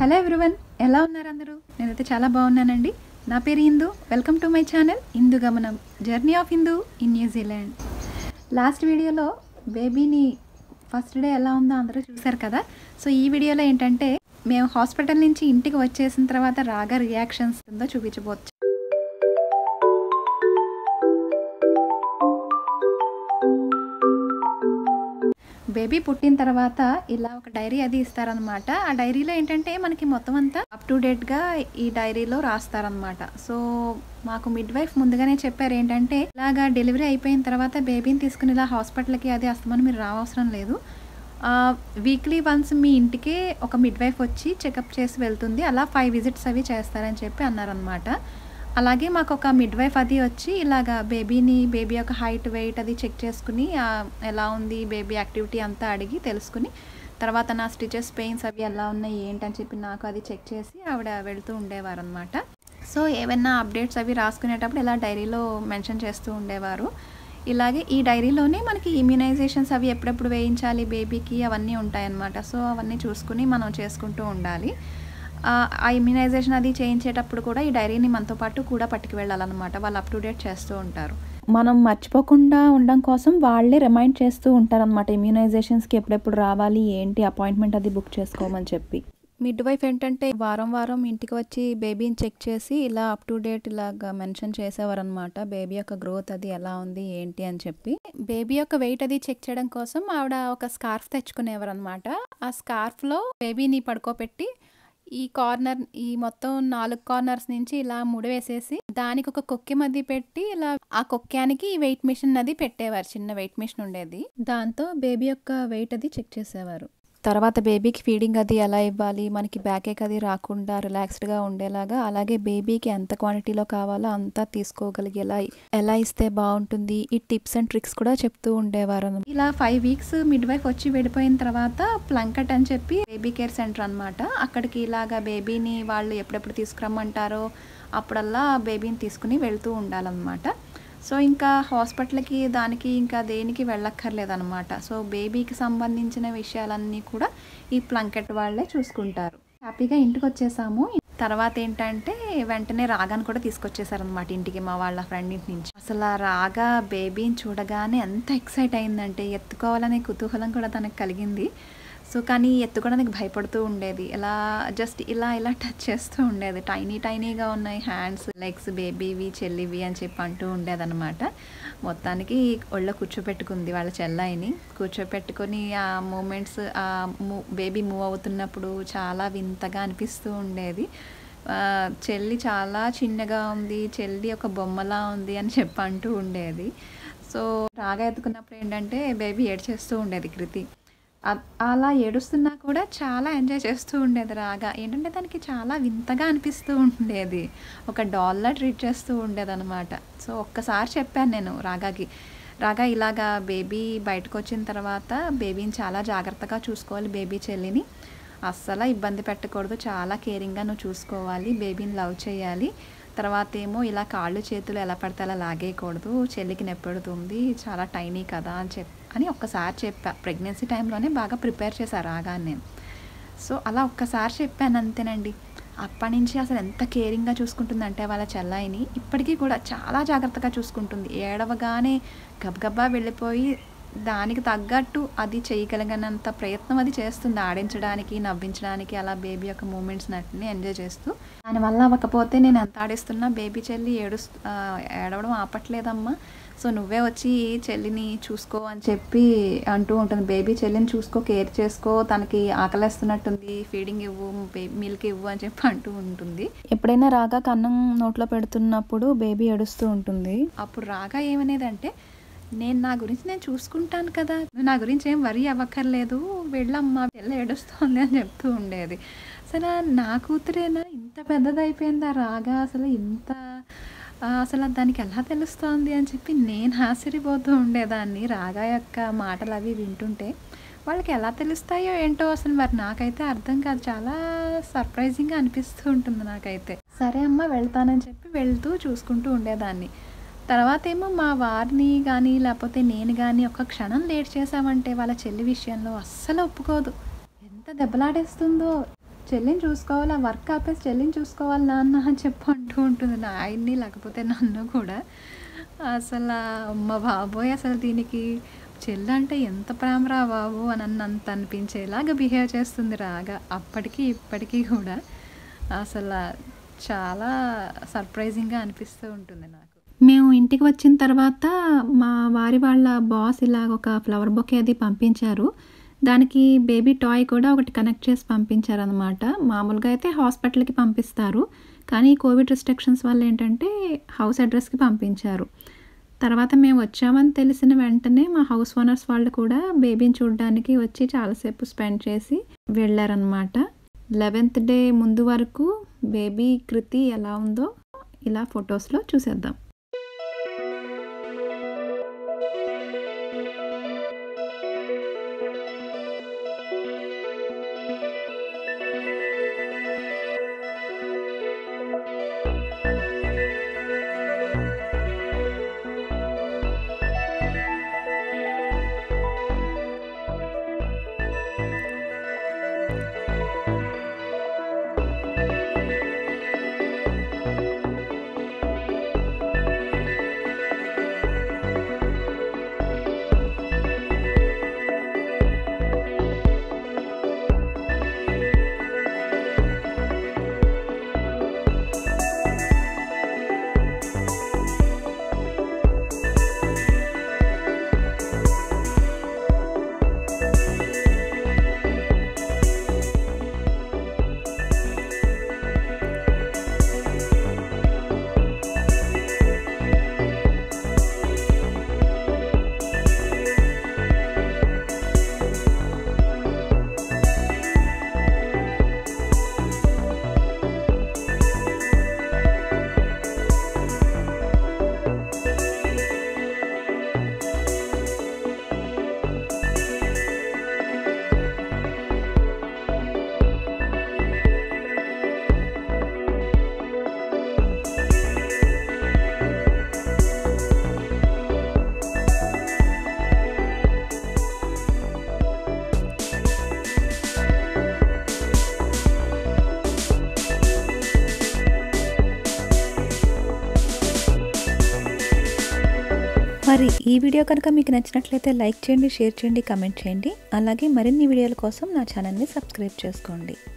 hello everyone ఎలా ఉన్నారు అందరూ నేనైతే చాలా బాగున్నానండి నా పేరు Indu welcome to my channel Indu గమనం journey of Indu in New Zealand last వీడియోలో బేబీని ఫస్ట్ డే ఎలా ఉందో అందరూ చూశారు కదా సో ఈ వీడియోలో ఏంటంటే మేము హాస్పిటల్ నుంచి ఇంటికి వచ్చేసిన తర్వాత రాగా రియాక్షన్స్ ఉందో చూపించబోచ్చు బేబీ పుట్టిన తర్వాత ఇలా ఒక డైరీ అది ఇస్తారనమాట ఆ డైరీలో ఏంటంటే మనకి మొత్తం అంతా అప్ టు డేట్గా ఈ డైరీలో రాస్తారనమాట సో మాకు మిడ్ వైఫ్ ముందుగానే చెప్పారు ఏంటంటే ఇలాగా డెలివరీ అయిపోయిన తర్వాత బేబీని తీసుకుని ఇలా హాస్పిటల్కి అది వస్తామని మీరు రావసరం లేదు వీక్లీ వన్స్ మీ ఇంటికే ఒక మిడ్ వైఫ్ వచ్చి చెకప్ చేసి వెళ్తుంది అలా ఫైవ్ విజిట్స్ అవి చేస్తారని చెప్పి అన్నారనమాట అలాగే మాకు ఒక మిడ్ వైఫ్ అది వచ్చి ఇలాగా బేబీని బేబీ యొక్క హైట్ వెయిట్ అది చెక్ చేసుకుని ఆ, ఎలా ఉంది బేబీ యాక్టివిటీ అంతా అడిగి తెలుసుకుని తర్వాత నా స్టిచెస్ పెయిన్స్ అవి ఎలా ఉన్నాయి ఏంటని చెప్పి నాకు అది చెక్ చేసి ఆవిడ వెళ్తూ ఉండేవారు అనమాట సో ఏవైనా అప్డేట్స్ అవి రాసుకునేటప్పుడు ఇలా డైరీలో మెన్షన్ చేస్తూ ఉండేవారు ఇలాగే ఈ డైరీలోనే మనకి ఇమ్యునైజేషన్స్ అవి ఎప్పుడెప్పుడు వేయించాలి బేబీకి అవన్నీ ఉంటాయన్నమాట సో అవన్నీ చూసుకుని మనం చేసుకుంటూ ఉండాలి ఆ ఆ ఇమ్యునైజేషన్ అది చేయించేటప్పుడు కూడా ఈ డైరీని మనతో పాటు కూడా పట్టుకు వెళ్ళాలన్నమాట వాళ్ళు అప్ టు డేట్ చేస్తూ ఉంటారు మనం మర్చిపోకుండా ఉండడం కోసం వాళ్ళే రిమైండ్ చేస్తూ ఉంటారనమాట ఇమ్యూనైజేషన్స్కి ఎప్పుడెప్పుడు రావాలి ఏంటి అపాయింట్మెంట్ అది బుక్ చేసుకోమని చెప్పి మిడ్ వైఫ్ ఏంటంటే వారం వారం ఇంటికి వచ్చి బేబీని చెక్ చేసి ఇలా అప్ టు డేట్ ఇలాగా మెన్షన్ చేసేవారనమాట బేబీ యొక్క గ్రోత్ అది ఎలా ఉంది ఏంటి అని చెప్పి బేబీ యొక్క వెయిట్ అది చెక్ చేయడం కోసం ఆవిడ ఒక స్కార్ఫ్ తెచ్చుకునేవారు అనమాట ఆ స్కార్ఫ్లో బేబీని పడుకోబెట్టి ఈ కార్నర్ ఈ మొత్తం నాలుగు కార్నర్స్ నుంచి ఇలా ముడివేసేసి దానికి ఒక కొక్కె మధ్య పెట్టి ఇలా ఆ కొక్కానికి ఈ వెయిట్ మిషన్ అది పెట్టేవారు చిన్న వెయిట్ మిషన్ ఉండేది దాంతో బేబీ యొక్క వెయిట్ అది చెక్ చేసేవారు తర్వాత బేబీకి ఫీడింగ్ అది ఎలా ఇవ్వాలి మనకి బ్యాక్ ఏక్ అది రాకుండా రిలాక్స్డ్గా ఉండేలాగా అలాగే బేబీకి ఎంత క్వాంటిటీలో కావాలో అంతా తీసుకోగలిగేలా ఎలా ఇస్తే బాగుంటుంది ఈ టిప్స్ అండ్ ట్రిక్స్ కూడా చెప్తూ ఉండేవారు ఇలా ఫైవ్ వీక్స్ మిడ్ వైఫ్ వచ్చి వెళ్ళిపోయిన తర్వాత ప్లంకట్ అని చెప్పి బేబీ కేర్ సెంటర్ అనమాట అక్కడికి ఇలాగా బేబీని వాళ్ళు ఎప్పుడెప్పుడు తీసుకురమ్మంటారో అప్పుడల్లా బేబీని తీసుకుని వెళ్తూ ఉండాలన్నమాట సో ఇంకా హాస్పిటల్కి దానికి ఇంకా దేనికి వెళ్ళక్కర్లేదన్నమాట సో బేబీకి సంబంధించిన విషయాలన్నీ కూడా ఈ ప్లంకెట్ వాళ్ళే చూసుకుంటారు హ్యాపీగా ఇంటికి వచ్చేసాము తర్వాత ఏంటంటే వెంటనే రాగాను కూడా తీసుకొచ్చేసారనమాట ఇంటికి మా వాళ్ళ ఫ్రెండ్ ఇంటి నుంచి అసలు ఆ రాగా బేబీని చూడగానే ఎంత ఎక్సైట్ అయిందంటే ఎత్తుకోవాలనే కుతూహలం కూడా తనకు కలిగింది సో కానీ ఎత్తుకోవడానికి భయపడుతూ ఉండేది ఇలా జస్ట్ ఇలా ఇలా టచ్ చేస్తూ ఉండేది టైనీ టైనీగా ఉన్నాయి హ్యాండ్స్ లెగ్స్ బేబీవి చెల్లివి అని చెప్పి అంటూ ఉండేదన్నమాట మొత్తానికి ఒళ్ళో కూర్చోపెట్టుకుంది వాళ్ళ చెల్లాయిని కూర్చోపెట్టుకొని ఆ మూమెంట్స్ ఆ మూ బేబీ మూవ్ అవుతున్నప్పుడు చాలా వింతగా అనిపిస్తూ ఉండేది ఆ, చెల్లి చాలా చిన్నగా ఉంది చెల్లి ఒక బొమ్మలా ఉంది అని చెప్పి అంటూ ఉండేది సో రాగా ఎత్తుకున్నప్పుడు ఏంటంటే బేబీ ఏడ్చేస్తూ ఉండేది కృతి అ- అలా ఏడుస్తున్నా కూడా చాలా ఎంజాయ్ చేస్తూ ఉండేది రాగా ఏంటంటే దానికి చాలా వింతగా అనిపిస్తూ ఉండేది ఒక డాల్లా ట్రీట్ చేస్తూ ఉండేది అనమాట సో ఒక్కసారి చెప్పాను నేను రాగాకి రాగా ఇలాగా బేబీ బయటకు వచ్చిన తర్వాత బేబీని చాలా జాగ్రత్తగా చూసుకోవాలి బేబీ చెల్లిని అస్సలు ఇబ్బంది పెట్టకూడదు చాలా కేరింగ్గా నువ్వు చూసుకోవాలి బేబీని లవ్ చేయాలి తర్వాత ఏమో ఇలా కాళ్ళు చేతులు ఎలా పడితే అలా లాగేయకూడదు చెల్లికి నెప్పెడుతుంది చాలా టైనీ కదా అని చెప్ అని ఒక్కసారి చెప్పా ప్రెగ్నెన్సీ టైంలోనే బాగా ప్రిపేర్ చేశారు రాగానే నేను సో అలా ఒక్కసారి చెప్పాను అంతేనండి అప్పటి నుంచి అసలు ఎంత కేరింగ్గా చూసుకుంటుందంటే వాళ్ళ చెల్లాయిని ఇప్పటికీ కూడా చాలా జాగ్రత్తగా చూసుకుంటుంది ఏడవగానే గబగబా వెళ్ళిపోయి దానికి తగ్గట్టు అది చేయగలిగినంత ప్రయత్నం అది చేస్తుంది ఆడించడానికి నవ్వించడానికి అలా బేబీ యొక్క మూమెంట్స్ అట్ని ఎంజాయ్ చేస్తూ దానివల్ల అవ్వకపోతే నేను ఎంత ఆడిస్తున్నా బేబీ చెల్లి ఏడుస్తూ ఆ, ఏడవడం ఆపట్లేదమ్మా సో నువ్వే వచ్చి చెల్లిని చూసుకో అని చెప్పి అంటూ ఉంటుంది బేబీ చెల్లిని చూసుకో కేర్ చేసుకో తనకి ఆకలేస్తున్నట్టుంది ఫీడింగ్ ఇవ్వు మిల్క్ ఇవ్వు అని చెప్పి అంటూ ఉంటుంది ఎప్పుడైనా రాగా కన్నం నోట్లో పెడుతున్నప్పుడు బేబీ ఏడుస్తూ ఉంటుంది అప్పుడు రాగా ఏమనేదంటే నేను నా గురించి నేను చూసుకుంటాను కదా నువ్వు నా గురించి ఏం వరి అవ్వక్కర్లేదు వెళ్ళమ్మా పిల్ల ఏడుస్తోంది అని చెప్తూ ఉండేది అసలు నా కూతురేనా ఇంత పెద్దదైపోయిందా రాగా అసలు ఇంత ఆ, అసలు దానికి ఎలా తెలుస్తోంది అని చెప్పి నేను ఆశ్చర్యపోతూ ఉండేదాన్ని రాగా యొక్క మాటలు అవి వింటుంటే వాళ్ళకి ఎలా తెలుస్తాయో ఏంటో అసలు మరి నాకైతే అర్థం కాదు చాలా సర్ప్రైజింగ్గా అనిపిస్తూ ఉంటుంది నాకైతే సరే అమ్మ వెళ్తానని చెప్పి వెళ్తూ చూసుకుంటూ ఉండేదాన్ని తర్వాత ఏమో మా వారిని కానీ లేకపోతే నేను కానీ ఒక క్షణం లేట్ చేసామంటే వాళ్ళ చెల్లి విషయంలో అస్సలు ఒప్పుకోదు ఎంత దెబ్బలాడేస్తుందో చెల్లిని చూసుకోవాలి ఆ వర్క్ ఆపేసి చెల్లిని చూసుకోవాలి నాన్న అని చెప్పి అంటూ ఉంటుంది నా ఆయన్ని లేకపోతే నన్ను కూడా అసలు అమ్మ బాబోయ్ అసలు దీనికి చెల్లి అంటే ఎంత ప్రేమరా బాబు అని అన్నంత అనిపించేలాగా బిహేవ్ చేస్తుంది రాగా అప్పటికి ఇప్పటికీ కూడా అసలు చాలా సర్ప్రైజింగ్గా అనిపిస్తూ ఉంటుంది నాకు మేము ఇంటికి వచ్చిన తర్వాత మా వారి వాళ్ళ బాస్ ఇలాగ ఒక ఫ్లవర్ బొకే అది పంపించారు దానికి బేబీ టాయ్ కూడా ఒకటి కనెక్ట్ చేసి పంపించారనమాట మామూలుగా అయితే హాస్పిటల్కి పంపిస్తారు కానీ కోవిడ్ రిస్ట్రిక్షన్స్ వల్ల ఏంటంటే హౌస్ అడ్రస్కి పంపించారు తర్వాత మేము వచ్చామని తెలిసిన వెంటనే మా హౌస్ ఓనర్స్ వాళ్ళు కూడా బేబీని చూడడానికి వచ్చి చాలాసేపు స్పెండ్ చేసి వెళ్ళారనమాట లెవెన్త్ డే ముందు వరకు బేబీ కృతి ఎలా ఉందో ఇలా ఫొటోస్లో చూసేద్దాం మరి ఈ వీడియో కనుక మీకు నచ్చినట్లయితే లైక్ చేయండి షేర్ చేయండి కమెంట్ చేయండి అలాగే మరిన్ని వీడియోల కోసం నా ఛానల్ని సబ్స్క్రైబ్ చేసుకోండి